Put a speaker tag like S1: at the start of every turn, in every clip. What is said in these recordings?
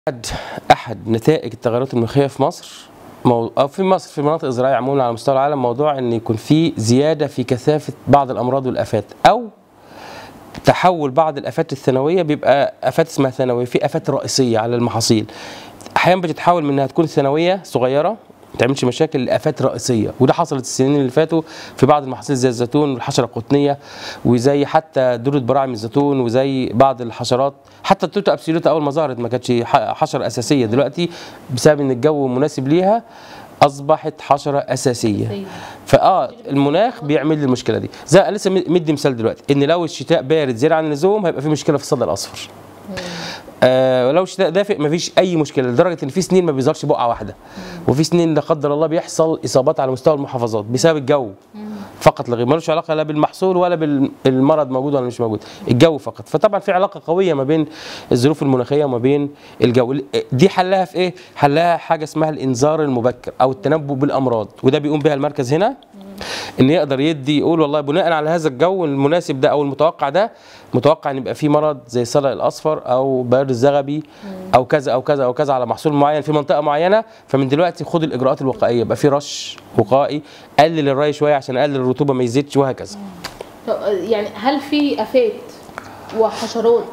S1: احد احد نتائج التغيرات المناخيه في مصر مو... او في مصر في المناطق الزراعيه عموما على مستوى العالم موضوع ان يكون في زياده في كثافه بعض الامراض والافات او تحول بعض الافات الثانويه بيبقى افات اسمها ثانويه في افات رئيسيه على المحاصيل احيانا بتتحول من انها تكون ثانويه صغيره ما تعملش مشاكل لافات رئيسيه وده حصلت السنين اللي فاتوا في بعض المحاصيل زي الزيتون والحشره القطنيه وزي حتى دوره براعم الزيتون وزي بعض الحشرات حتى التوتا ابسولوتا اول ما ظهرت ما كانتش ح- حشره اساسيه دلوقتي بسبب ان الجو مناسب ليها اصبحت حشره اساسيه
S2: أساسية.
S1: فاه المناخ بيعمل لي المشكله دي زي أنا لسه مدي مثال دلوقتي ان لو الشتاء بارد زياده عن اللزوم هيبقى في مشكله في الصدى الاصفر آه ولو الشتاء دافئ مفيش اي مشكله لدرجه ان في سنين ما بيظهرش بقعه واحده وفي سنين لا قدر الله بيحصل اصابات على مستوى المحافظات بسبب الجو فقط لا غير ملوش علاقه لا بالمحصول ولا بالمرض موجود ولا مش موجود الجو فقط فطبعا في علاقه قويه ما بين الظروف المناخيه وما بين الجو دي حلها في ايه حلها حاجه اسمها الانذار المبكر او التنبؤ بالامراض وده بيقوم بها المركز هنا ان يقدر يدي يقول والله بناء على هذا الجو المناسب ده او المتوقع ده متوقع ان يبقى في مرض زي الصدع الاصفر او بياض الزغبي او كذا او كذا او كذا على محصول معين في منطقه معينه فمن دلوقتي خد الاجراءات الوقائيه يبقى في رش وقائي قلل الري شويه عشان اقلل الرطوبه ما يزيدش وهكذا
S2: طب يعني هل في افات وحشرات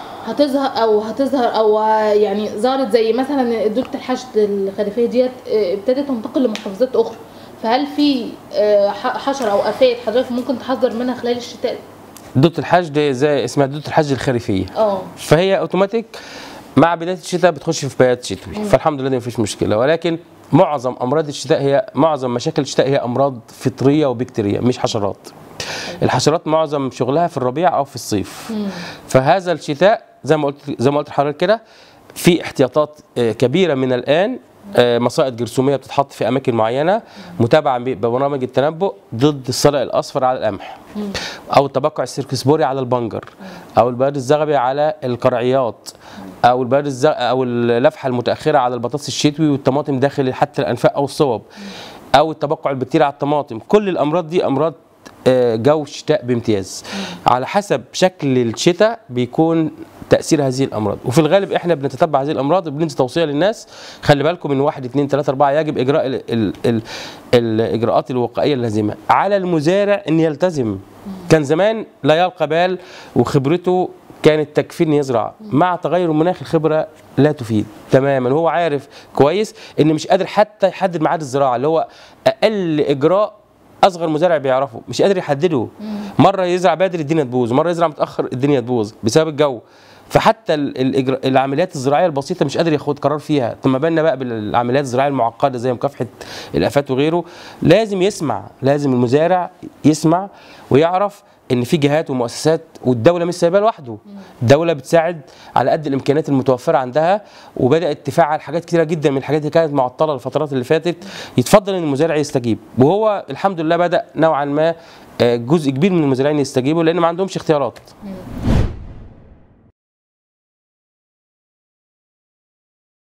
S2: هتظهر او هتظهر او يعني ظهرت زي مثلا دوره الحشد الخريفيه ديت آه، ابتدت تنتقل لمحافظات اخرى فهل في آه، ح- حشره او افات حضرتك ممكن تحذر منها خلال الشتاء؟
S1: دوت الحشد زي اسمها دوت الحشد الخريفيه
S2: اه
S1: فهي اوتوماتيك مع بدايه الشتاء بتخش في بيات شتوي فالحمد لله دي مفيش مشكله ولكن معظم امراض الشتاء هي معظم مشاكل الشتاء هي امراض فطريه وبكتيريه مش حشرات الحشرات معظم شغلها في الربيع او في الصيف فهذا الشتاء زي ما قلت زي ما قلت لحضرتك كده في احتياطات آه، كبيره من الان آه، مصائد جرثوميه بتتحط في اماكن معينه متابعه ب- ببرامج التنبؤ ضد الصلع الاصفر على القمح او التبقع السيركسبوري على البنجر او البياض الزغبي على القرعيات او البياض الزغ... او اللفحه المتاخره على البطاطس الشتوي والطماطم داخل حتى الانفاق او الصوب او التبقع البكتيري على الطماطم كل الامراض دي امراض آه، جو شتاء بامتياز على حسب شكل الشتاء بيكون تاثير هذه الامراض وفي الغالب احنا بنتتبع هذه الامراض وبندي توصيه للناس خلي بالكم من واحد اثنين ثلاثة أربعة يجب إجراء ال ال ال الإجراءات الوقائية اللازمة على المزارع أن يلتزم كان زمان لا يلقى بال وخبرته كانت تكفي ان يزرع مع تغير المناخ الخبره لا تفيد تماما هو عارف كويس ان مش قادر حتى يحدد ميعاد الزراعه اللي هو اقل اجراء اصغر مزارع بيعرفه مش قادر يحدده مره يزرع بدري الدنيا تبوظ مره يزرع متاخر الدنيا تبوظ بسبب الجو فحتى ال- الإجراء العمليات الزراعيه البسيطه مش قادر ياخد قرار فيها ثم بالنا بقى بالعمليات الزراعيه المعقده زي مكافحه الافات وغيره لازم يسمع لازم المزارع يسمع ويعرف ان في جهات ومؤسسات والدوله مش سايباه لوحده الدوله بتساعد على قد الامكانيات المتوفره عندها وبدات تفعل حاجات كتيره جدا من الحاجات اللي كانت معطله الفترات اللي فاتت يتفضل ان المزارع يستجيب وهو الحمد لله بدا نوعا ما آه، جزء كبير من المزارعين يستجيبوا لان ما عندهمش اختيارات